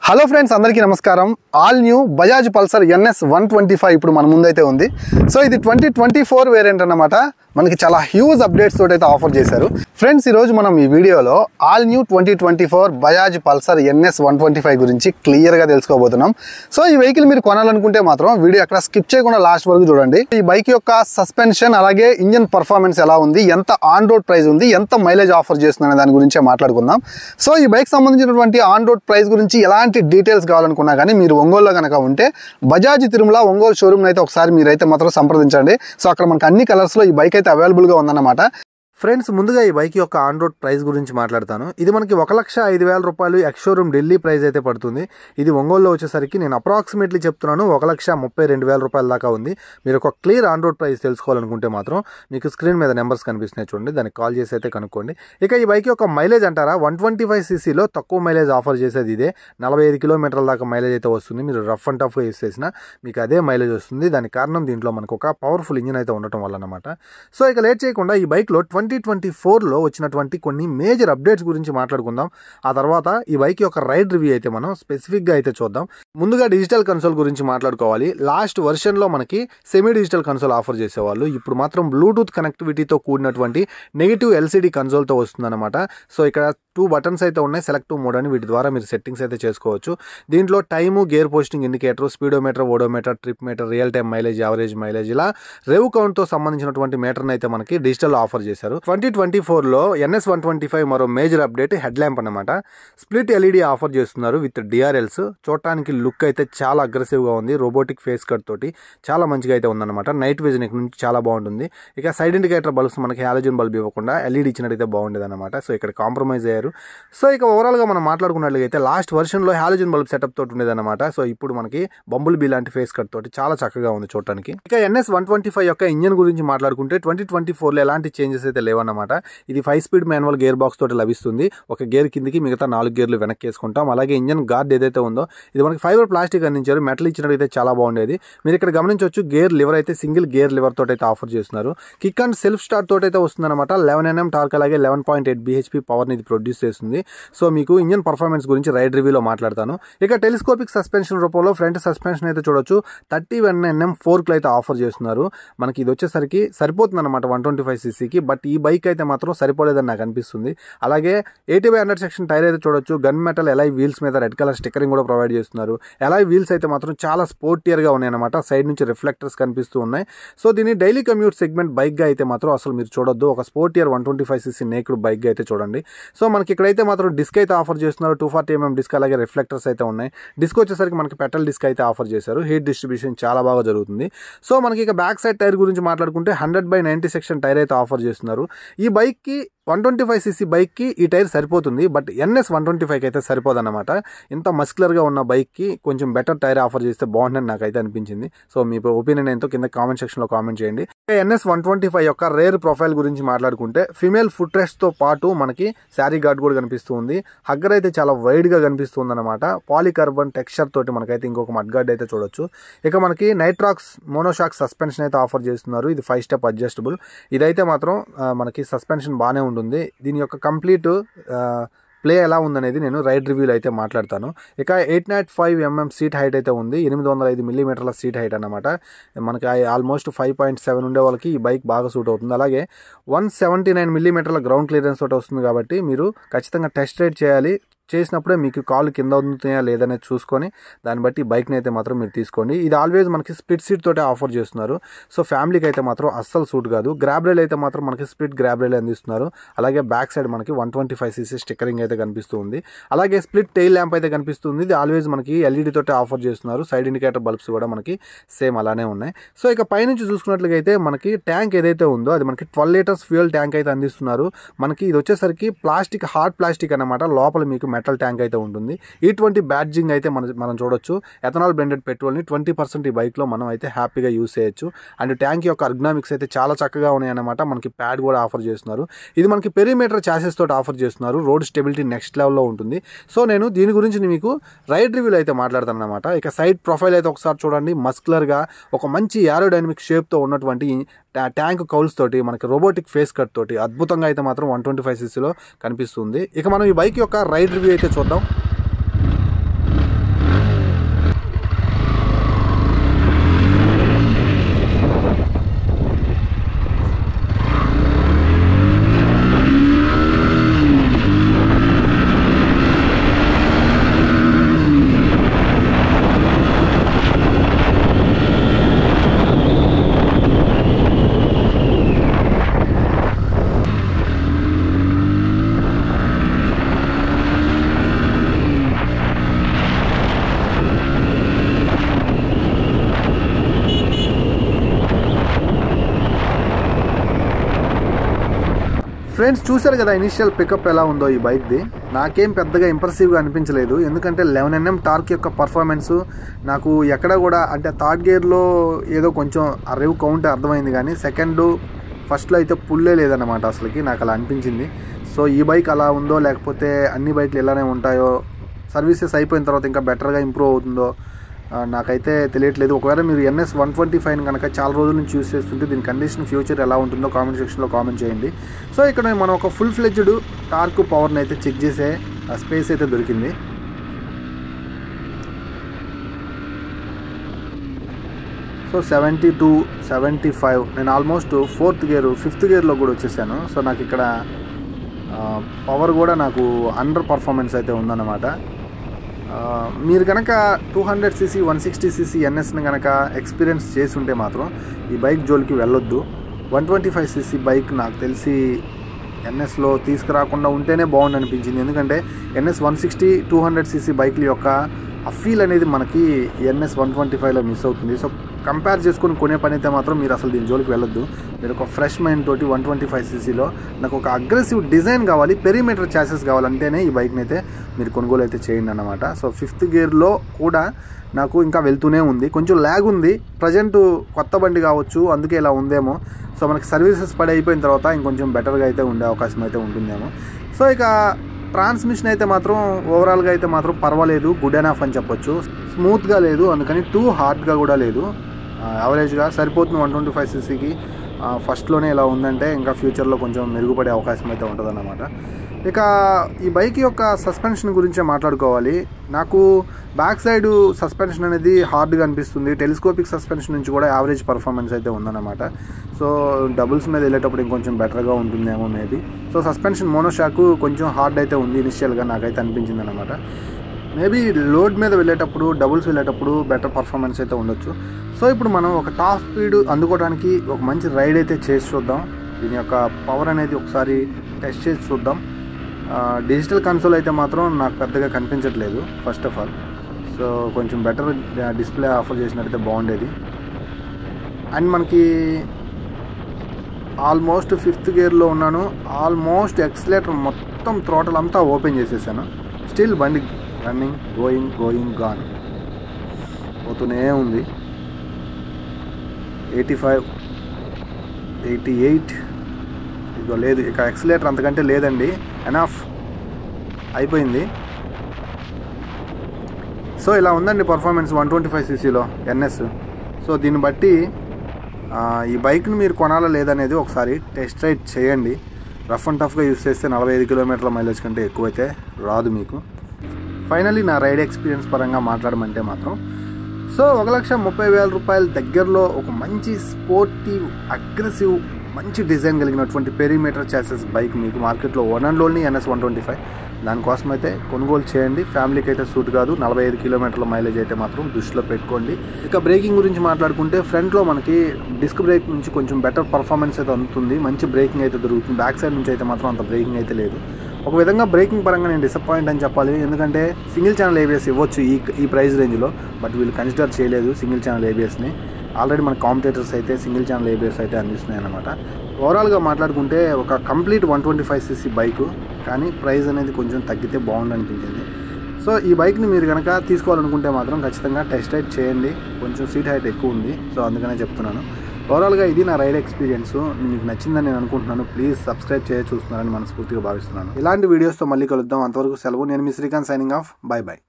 hello friends అందరికీ నమస్కారం all new Bajaj Pulsar NS one twenty five ఇప్పుడు మన ముందైతే ఉంది సో ఇది ట్వంటీ ట్వంటీ ఫోర్ వేరియంట్ అన్నమాట మనకి చాలా హ్యూజ్ అప్డేట్స్ తోటి అయితే ఆఫర్ చేశారు ఫ్రెండ్స్ ఈరోజు మనం ఈ వీడియోలో all new twenty twenty four Bajaj Pulsar NS one twenty five గురించి క్లియర్గా తెలుసుకోబోతున్నాం సో ఈ వెహికల్ మీరు కొనాలనుకుంటే మాత్రం వీడియో అక్కడ స్కిప్ చేయకుండా లాస్ట్ వరకు చూడండి ఈ బైక్ యొక్క సస్పెన్షన్ అలాగే ఇంజన్ పర్ఫార్మెన్స్ ఎలా ఉంది ఎంత ఆన్ రోడ్ ప్రైస్ ఉంది ఎంత మైలేజ్ ఆఫర్ చేస్తుంది అనే దాని గురించే మాట్లాడుకుందాం సో ఈ బైక్ సంబంధించినటువంటి ఆన్ రోడ్ ప్రైస్ గురించి ఎలాంటి డీటెయిల్స్ కావాలనుకున్నా కానీ మీరు ఒంగోలులో కనుక ఉంటే బజాజ్ తిరుమల ఒంగోలు షోరూమ్ అయితే ఒకసారి మీరైతే మాత్రం సంప్రదించండి సో అక్కడ మనకు అన్ని కలర్స్లో ఈ బైక్ అయితే అవైలబుల్గా ఉందన్నమాట ఫ్రెండ్స్ ముందుగా ఈ బైక్ యొక్క ఆన్ రోడ్ ప్రైస్ గురించి మాట్లాడతాను ఇది మనకి ఒక లక్ష ఐదు వేల రూపాయలు ఎక్స్ షోరూమ్ ఢిల్లీ ప్రైస్ అయితే పడుతుంది ఇది ఒంగోలులో వచ్చేసరికి నేను అప్రాక్సిమేట్లీ చెప్తున్నాను ఒక లక్ష ముప్పై రెండు వేల రూపాయల దాకా ఉంది మీరు ఒక క్లియర్ ఆన్ రోడ్ ప్రైస్ తెలుసుకోవాలనుకుంటే మాత్రం మీకు స్క్రీన్ మీద నెంబర్స్ కనిపిస్తున్నాయి చూడండి దానికి కాల్ చేసి అయితే కనుక్కోండి ఇక ఈ బైక్ యొక్క మైలేజ్ అంటారా వన్ ట్వంటీ ఫైవ్ సీసీలో తక్కువ మైలేజ్ ఆఫర్ చేసేది ఇదే నలభై ఐదు కిలోమీటర్ల దాకా మైలేజ్ అయితే వస్తుంది మీరు రఫ్ అండ్ టఫ్గా యూస్ చేసినా మీకు అదే మైలేజ్ వస్తుంది దానికి కారణం దీంట్లో మనకు ఒక పవర్ఫుల్ ఇంజిన్ అయితే ఉండటం వల్ల అనమాట సో ఇక లేట్ చేయకుండా ఈ బైక్లో ట్వంటీ ట్వంటీ ఫోర్లో వచ్చినటువంటి కొన్ని మేజర్ అప్డేట్స్ గురించి మాట్లాడుకుందాం ఆ తర్వాత ఈ బైక్ యొక్క రైడ్ రివ్యూ అయితే మనం స్పెసిఫిక్గా అయితే చూద్దాం ముందుగా డిజిటల్ కన్సోల్ గురించి మాట్లాడుకోవాలి లాస్ట్ వర్షన్లో మనకి సెమీ డిజిటల్ కన్సోల్ ఆఫర్ చేసేవాళ్ళు ఇప్పుడు మాత్రం బ్లూటూత్ కనెక్టివిటీతో కూడినటువంటి నెగిటివ్ ఎల్సిడి కన్సోల్తో వస్తుందన్నమాట సో ఇక్కడ టూ బటన్స్ అయితే ఉన్నాయి సెలెక్ట్ మోడ్ అని వీటి ద్వారా మీరు సెట్టింగ్స్ అయితే చేసుకోవచ్చు దీంట్లో time gear posting indicator speedometer odometer trip meter real time mileage average mileage ఇలా రేవ్ కౌంట్తో సంబంధించినటువంటి మీటర్ని అయితే మనకి డిజిటల్ ఆఫర్ చేశారు ట్వంటీ ట్వంటీ ఫోర్లో ఎన్ఎస్ వన్ ట్వంటీ ఫైవ్ మరో మేజర్ అప్డేట్ హెడ్ ల్యాంప్ అనమాట స్ప్లిట్ ఎల్ఈడి ఆఫర్ చేస్తున్నారు విత్ డిఆర్ఎల్స్ చూడటానికి లుక్ అయితే చాలా అగ్రెసివ్గా ఉంది రోబోటిక్ ఫేస్ కట్ తోటి చాలా మంచిగా అయితే ఉందన్నమాట నైట్ విజన్ ఇక్కడ నుంచి చాలా బాగుంటుంది ఇక సైడ్ ఇండికేటర్ బల్బ్స్ మనకి హాలోజన్ బల్బ్ ఇవ్వకుండా ఎల్ఈడి ఇచ్చినట్టయితే బాగుండేది అనమాట సో ఇక్కడ కాంప్రమైజ్ అయ్యారు సో ఇక ఓవరాల్గా మనం మాట్లాడుకున్నట్లయితే లాస్ట్ వర్షన్లో హాలోజన్ బల్బ్ సెటప్ తోటి ఉండేదన్నమాట సో ఇప్పుడు మనకి బంబుల్ బీ లాంటి ఫేస్ కట్ తోటి చాలా చక్కగా ఉంది చూడటానికి ఇక ఎన్ఎస్ వన్ ట్వంటీ ఫైవ్ యొక్క ఇంజన్ గురించి మాట్లాడుకుంటే ట్వంటీ ట్వంటీ ఫోర్లో ఎలాంటి చేంజెస్ అయితే లేవన్నమాట ఇది five speed manual gear box తోటి లభిస్తుంది ఒక గేర్ కిందికి మిగతా నాలుగు గేర్లు వెనక్కి వేసుకుంటాం అలాగే ఇంజన్ గార్డ్ ఏదైతే ఉందో ఇది మనకి ఫైబర్ ప్లాస్టిక్ అందించారు మెటల్ ఇచ్చినట్టయితే చాలా బాగుండేది మీరు ఇక్కడ గమనించవచ్చు గేర్ లివర్ అయితే సింగిల్ గేర్ లివర్ తోటి అయితే ఆఫర్ చేస్తున్నారు కిక్ అండ్ సెల్ఫ్ స్టార్ట్ తోటి అయితే వస్తుందన్నమాట లెవెన్ ఎన్ఎం టార్క్ అలాగే లెవెన్ పాయింట్ ఎయిట్ బీహెచ్పీ పవర్ని ఇది ప్రొడ్యూస్ చేస్తుంది సో మీకు ఇంజన్ పర్ఫార్మెన్స్ గురించి రైడ్ రివ్యూలో మాట్లాడతాను ఇక టెలిస్కోపిక్ సస్పెన్షన్ రూపంలో ఫ్రంట్ సస్పెన్షన్ అయితే చూడొచ్చు థర్టీ వన్ ఎన్ఎం ఫోర్క్లు అయితే ఆఫర్ చేస్తున్నారు మనకి ఇది వచ్చేసరికి సరిపోతుంది అనమాట వన్ ట్వంటీ ఫైవ్ సీసీకి బట్ ఈ బైక్ అయితే మాత్రం సరిపోలేదని నాకు అనిపిస్తుంది అలాగే eighty by hundred section tyre అయితే చూడొచ్చు గన్ మెటల్ ఎలై వీల్స్ మీద రెడ్ కలర్ స్టిక్కరింగ్ కూడా ప్రొవైడ్ చేస్తున్నారు ఎలై వీల్స్ అయితే మాత్రం చాలా స్పోర్టియర్గా ఉన్నాయి అనమాట సైడ్ నుంచి రిఫ్లెక్టర్స్ కనిపిస్తూ ఉన్నాయి సో దీన్ని డైలీ కమ్యూట్ సెగ్మెంట్ బైక్గా అయితే మాత్రం అసలు మీరు చూడొద్దు ఒక sportier one twenty five CC naked బైక్గా అయితే చూడండి సో మనకి ఇక్కడైతే మాత్రం డిస్క్ అయితే ఆఫర్ చేస్తున్నారు టూ ఫార్టీ ఎంఎం డిస్క్ అలాగే రిఫ్లెక్టర్స్ అయితే ఉన్నాయి డిస్క్ వచ్చేసరికి మనకి పెట్రోల్ డిస్క్ అయితే ఆఫర్ చేశారు హీట్ డిస్ట్రిబ్యూషన్ చాలా బాగా జరుగుతుంది సో మనకి ఇక బ్యాక్ సైడ్ టైర్ గురించి మాట్లాడుకుంటే hundred by ninety section tyre అయితే ఆఫర్ చేస్తున్నారు ఈ బైక్కి వన్ ట్వంటీ ఫైవ్ సీసీ బైక్కి ఈ టైర్ సరిపోతుంది బట్ ఎన్ఎస్ వన్ ట్వంటీ ఫైవ్కి అయితే సరిపోదన్నమాట ఇంత మస్కులర్గా ఉన్న బైక్కి కొంచెం బెటర్ టైర్ ఆఫర్ చేస్తే బాగుంటుందని నాకైతే అనిపించింది సో మీ ఒపీనియన్ ఏంటో కింద కామెంట్ సెక్షన్లో కామెంట్ చేయండి ఎన్ఎస్ వన్ ట్వంటీ ఫైవ్ యొక్క రేర్ ప్రొఫైల్ గురించి మాట్లాడుకుంటే ఫిమేల్ ఫుట్ రెస్ట్తో పాటు మనకి శారీ గార్డ్ కూడా కనిపిస్తుంది హగ్గర్ అయితే చాలా వైడ్గా కనిపిస్తుంది అనమాట పాలికార్బన్ టెక్స్చర్ తోటి మనకైతే ఇంకొక మడ్ గార్డ్ అయితే చూడొచ్చు ఇక మనకి నైట్రాక్స్ మోనోషాక్ సస్పెన్షన్ అయితే ఆఫర్ చేస్తున్నారు ఇది ఫైవ్ స్టెప్ అడ్జస్టబుల్ ఇదైతే మాత్రం ఆ, మనకి సస్పెన్షన్ బాగానే ఉంటుంది దీని యొక్క కంప్లీట్ ప్లే ఎలా ఉందనేది నేను రైడ్ రివ్యూలో అయితే మాట్లాడతాను ఇక eight not five MM seat height అయితే ఉంది ఎనిమిది వందల ఐదు మిల్లీమీటర్ల సీట్ హైట్ అనమాట మనకి ఆల్మోస్ట్ ఫైవ్ పాయింట్ సెవెన్ ఉండే వాళ్ళకి ఈ బైక్ బాగా సూట్ అవుతుంది అలాగే వన్ సెవెంటీ నైన్ మిల్లీమీటర్ల గ్రౌండ్ క్లియరెన్స్ తోటి వస్తుంది కాబట్టి మీరు ఖచ్చితంగా టెస్ట్ రైడ్ చేయాలి చేసినప్పుడే మీకు కాలు కింద ఉంటున్నాయా లేదనేది చూసుకొని దాన్ని బట్టి బైక్ని అయితే మాత్రం మీరు తీసుకోండి ఇది ఆల్వేస్ మనకి స్ప్లిట్ సీట్ తోటే ఆఫర్ చేస్తున్నారు సో ఫ్యామిలీకి అయితే మాత్రం అస్సలు సూట్ కాదు గ్రాబ్ రైల్ అయితే మాత్రం మనకి స్ప్లిట్ గ్రాబ్ రైల్ అందిస్తున్నారు అలాగే బ్యాక్ సైడ్ మనకి one twenty five CC stickering అయితే కనిపిస్తుంది అలాగే స్ప్లిట్ టైల్ ల్యాంప్ అయితే కనిపిస్తుంది ఇది ఆల్వేస్ మనకి ఎల్ఈడి తోటే ఆఫర్ చేస్తున్నారు సైడ్ ఇండికేటర్ బల్బ్స్ కూడా మనకి సేమ్ అలానే ఉన్నాయి సో ఇక పైనుంచి చూసుకున్నట్లయితే మనకి ట్యాంక్ ఏదైతే ఉందో అది మనకి ట్వెల్వ్ లీటర్స్ ఫ్యూయల్ ట్యాంక్ అయితే అందిస్తున్నారు మనకి ఇది వచ్చేసరికి ప్లాస్టిక్ హార్డ్ ప్లాస్టిక్ అన్నమాట లోపల మీకు మెటల్ ట్యాంక్ అయితే ఉంటుంది ఇటువంటి బ్యాడ్జింగ్ అయితే మనం మనం చూడొచ్చు ఎథనాల్ బ్లెండెడ్ పెట్రోల్ని ట్వంటీ పర్సెంట్ ఈ బైక్లో మనం అయితే హ్యాపీగా యూస్ చేయొచ్చు అండ్ ట్యాంక్ యొక్క అర్గనామిక్స్ అయితే చాలా చక్కగా ఉన్నాయన్నమాట మనకి ప్యాడ్ కూడా ఆఫర్ చేస్తున్నారు ఇది మనకి పెరిమీటర్ చాసెస్ తోటి ఆఫర్ చేస్తున్నారు రోడ్ స్టెబిలిటీ నెక్స్ట్ లెవెల్లో ఉంటుంది సో నేను దీని గురించి మీకు రైడ్ రివ్యూలో అయితే మాట్లాడతాను అనమాట ఇక సైడ్ ప్రొఫైల్ అయితే ఒకసారి చూడండి మస్కులర్గా ఒక మంచి యారోడైనమిక్ షేప్తో ఉన్నటువంటి ట్యా- ట్యాంక్ కౌల్స్ తోటి మనకి రోబోటిక్ ఫేస్ కట్ తోటి అద్భుతంగా అయితే మాత్రం వన్ ట్వంటీ ఫైవ్ సీసీలో కనిపిస్తుంది ఇక మనం ఈ బైక్ యొక్క రైడ్ రివ్యూ అయితే చూద్దాం ఫ్రెండ్స్ చూశారు కదా ఇనిషియల్ పికప్ ఎలా ఉందో ఈ బైక్ది నాకేం పెద్దగా ఇంప్రెసివ్గా అనిపించలేదు ఎందుకంటే లెవెన్ ఎన్ఎం టార్క్ యొక్క పర్ఫార్మెన్స్ నాకు ఎక్కడ కూడా అంటే థర్డ్ గేర్లో ఏదో కొంచెం ఆ రివ్ కౌంట్ అర్థమైంది కానీ సెకండ్ ఫస్ట్లో అయితే పుల్లే లేదన్నమాట అసలుకి నాకు అలా అనిపించింది సో ఈ బైక్ అలా ఉందో లేకపోతే అన్ని బైక్లు ఎలానే ఉంటాయో సర్వీసెస్ అయిపోయిన తర్వాత ఇంకా బెటర్గా ఇంప్రూవ్ అవుతుందో ఆ, నాకైతే తెలియట్లేదు ఒకవేళ మీరు ఎన్ఎస్ వన్ ట్వంటీ ఫైవ్ కనుక చాలా రోజుల నుంచి యూస్ చేస్తుంటే దీని కండిషన్ ఫ్యూచర్ ఎలా ఉంటుందో కామెంట్ సెక్షన్లో కామెంట్ చేయండి సో ఇక్కడ మనం ఒక ఫుల్ ఫ్లెడ్జ్డ్ టార్క్ పవర్ని అయితే చెక్ చేసే స్పేస్ అయితే దొరికింది so seventy two seventy five నేను ఆల్మోస్ట్ ఫోర్త్ గేర్ ఫిఫ్త్ గేర్లో కూడా వచ్చేసాను సో నాకు ఇక్కడ పవర్ కూడా నాకు అండర్ పర్ఫార్మెన్స్ అయితే ఉందన్నమాట ఆ, మీరు కనుక two hundred CC one sixty CC ఎన్ఎస్ని కనుక ఎక్స్పీరియన్స్ చేసి ఉంటే మాత్రం ఈ బైక్ జోలికి వెళ్ళొద్దు one twenty five CC bike నాకు తెలిసి ఎన్ఎస్లో తీసుకురాకుండా ఉంటేనే బాగుంది అనిపించింది ఎందుకంటే NS one sixty two hundred CC బైక్ల యొక్క ఆ ఫీల్ అనేది మనకి ఎన్ఎస్ వన్ ట్వంటీ ఫైవ్లో మిస్ అవుతుంది సో కంపేర్ చేసుకొని కొనే పని అయితే మాత్రం మీరు అసలు దీని జోలికి వెళ్ళొద్దు మీరు ఒక ఫ్రెష్ మైండ్ తోటి వన్ ట్వంటీ ఫైవ్ సీసీలో నాకు ఒక అగ్రెసివ్ డిజైన్ కావాలి పెరిమీటర్ ఛాసెస్ కావాలంటేనే ఈ బైక్ని అయితే మీరు కొనుగోలు అయితే చేయండి అన్నమాట సో ఫిఫ్త్ గేర్లో కూడా నాకు ఇంకా వెళ్తూనే ఉంది కొంచెం ల్యాగ్ ఉంది ప్రజెంట్ కొత్త బండి కావచ్చు అందుకే ఇలా ఉందేమో సో మనకి సర్వీసెస్ పడి అయిపోయిన తర్వాత ఇంకొంచెం బెటర్గా అయితే ఉండే అవకాశం అయితే ఉంటుందేమో సో ఇక ట్రాన్స్మిషన్ అయితే మాత్రం ఓవరాల్గా అయితే మాత్రం పర్వాలేదు గుడ్ ఎనఫ్ అని చెప్పొచ్చు స్మూత్గా లేదు అందుకని టూ హార్డ్గా కూడా లేదు యావరేజ్గా సరిపోతుంది వన్ ట్వంటీ ఫైవ్ సీసీకి ఫస్ట్లోనే ఇలా ఉందంటే ఇంకా ఫ్యూచర్లో కొంచెం మెరుగుపడే అవకాశం అయితే ఉంటుందన్నమాట ఇక ఈ బైక్ యొక్క సస్పెన్షన్ గురించే మాట్లాడుకోవాలి నాకు బ్యాక్ సైడ్ సస్పెన్షన్ అనేది హార్డ్గా అనిపిస్తుంది టెలిస్కోపిక్ సస్పెన్షన్ నుంచి కూడా యావరేజ్ పర్ఫార్మెన్స్ అయితే ఉందన్నమాట సో డబుల్స్ మీద వెళ్ళేటప్పుడు ఇంకొంచెం బెటర్గా ఉంటుందేమో మేబీ సో సస్పెన్షన్ మోనోషాక్ కొంచెం హార్డ్ అయితే ఉంది ఇనిషియల్గా నాకైతే అనిపించింది అనమాట మేబీ లోడ్ మీద వెళ్ళేటప్పుడు డబుల్స్ వెళ్ళేటప్పుడు బెటర్ పర్ఫార్మెన్స్ అయితే ఉండొచ్చు సో ఇప్పుడు మనం ఒక టాప్ స్పీడ్ అందుకోవడానికి ఒక మంచి రైడ్ అయితే చేసి చూద్దాం దీని యొక్క పవర్ అనేది ఒకసారి టెస్ట్ చేసి చూద్దాం డిజిటల్ కన్సోల్ అయితే మాత్రం నాకు పెద్దగా కనిపించట్లేదు ఫస్ట్ ఆఫ్ ఆల్ సో కొంచెం బెటర్ డిస్ప్లే ఆఫర్ చేసినట్టయితే బాగుండేది అండ్ మనకి ఆల్మోస్ట్ ఫిఫ్త్ గేర్లో ఉన్నాను ఆల్మోస్ట్ ఎక్సలేటర్ మొత్తం థ్రోటల్ అంతా ఓపెన్ చేసేసాను స్టిల్ బండి రన్నింగ్ గోయింగ్ గోయింగ్ గాన్ పోతూనే ఉంది ఎయిటీ ఫైవ్ ఎయిటీ ఎయిట్ ఇదిగో లేదు ఇక ఎక్సలేటర్ అంతకంటే లేదండి ఎనాఫ్ అయిపోయింది సో ఇలా ఉందండి పర్ఫార్మెన్స్ వన్ ట్వంటీ ఫైవ్ సీసీలో ఎన్ఎస్ సో దీన్ని బట్టి ఆ, ఈ బైక్ని మీరు కొనాలా లేదనేది ఒకసారి టెస్ట్ రైడ్ చేయండి రఫ్ అండ్ టఫ్గా యూస్ చేస్తే నలభై ఐదు కిలోమీటర్ల మైలేజ్ కంటే ఎక్కువైతే రాదు మీకు ఫైనలీ నా రైడ్ ఎక్స్పీరియన్స్ పరంగా మాట్లాడమంటే మాత్రం సో ఒక లక్ష ముప్పై వేల రూపాయల దగ్గరలో ఒక మంచి స్పోర్టివ్ అగ్రెసివ్ మంచి డిజైన్ కలిగినటువంటి పెరిమీటర్ చాసెస్ బైక్ మీకు మార్కెట్లో one and only NS one twenty five దానికోసం అయితే కొనుగోలు చేయండి ఫ్యామిలీకి అయితే సూట్ కాదు నలభై ఐదు కిలోమీటర్ల మైలేజ్ అయితే మాత్రం దృష్టిలో పెట్టుకోండి ఇక బ్రేకింగ్ గురించి మాట్లాడుకుంటే ఫ్రంట్లో మనకి డిస్క్ బ్రేక్ నుంచి కొంచెం బెటర్ పర్ఫార్మెన్స్ అయితే అందుతుంది మంచి బ్రేకింగ్ అయితే దొరుకుతుంది బ్యాక్ సైడ్ నుంచి అయితే మాత్రం అంత బ్రేకింగ్ అయితే లేదు ఒక విధంగా బ్రేకింగ్ పరంగా నేను డిసప్పాయింట్ అని చెప్పాలి ఎందుకంటే సింగిల్ ఛానల్ ఏబిఎస్ ఇవ్వచ్చు ఈ ఈ ప్రైస్ రేంజ్లో బట్ వీళ్ళు కన్సిడర్ చేయలేదు సింగిల్ ఛానల్ ఏబిఎస్ని ఆల్రెడీ మన కాంపిటేటర్స్ అయితే సింగిల్ ఛానల్ ఏబిఎస్ అయితే అందిస్తున్నాయి అనమాట ఓవరాల్గా మాట్లాడుకుంటే ఒక complete one twenty five CC bike కానీ ప్రైస్ అనేది కొంచెం తగ్గితే బాగుండు అనిపించింది సో ఈ బైక్ని మీరు కనుక తీసుకోవాలనుకుంటే మాత్రం ఖచ్చితంగా టెస్ట్ రైడ్ చేయండి కొంచెం సీట్ హైట్ ఎక్కువ ఉంది సో అందుకనే చెప్తున్నాను ఓవరాల్గా ఇది నా రైడ్ ఎక్స్పీరియన్స్ మీకు నచ్చిందని నేను అనుకుంటున్నాను ప్లీజ్ సబ్స్క్రైబ్ చేయ చూస్తున్నారని మనస్ఫూర్తిగా భావిస్తున్నాను ఇలాంటి వీడియోస్తో మళ్ళీ కలుద్దాం అంతవరకు సెలవు నేను మీ Srikanth signing off bye by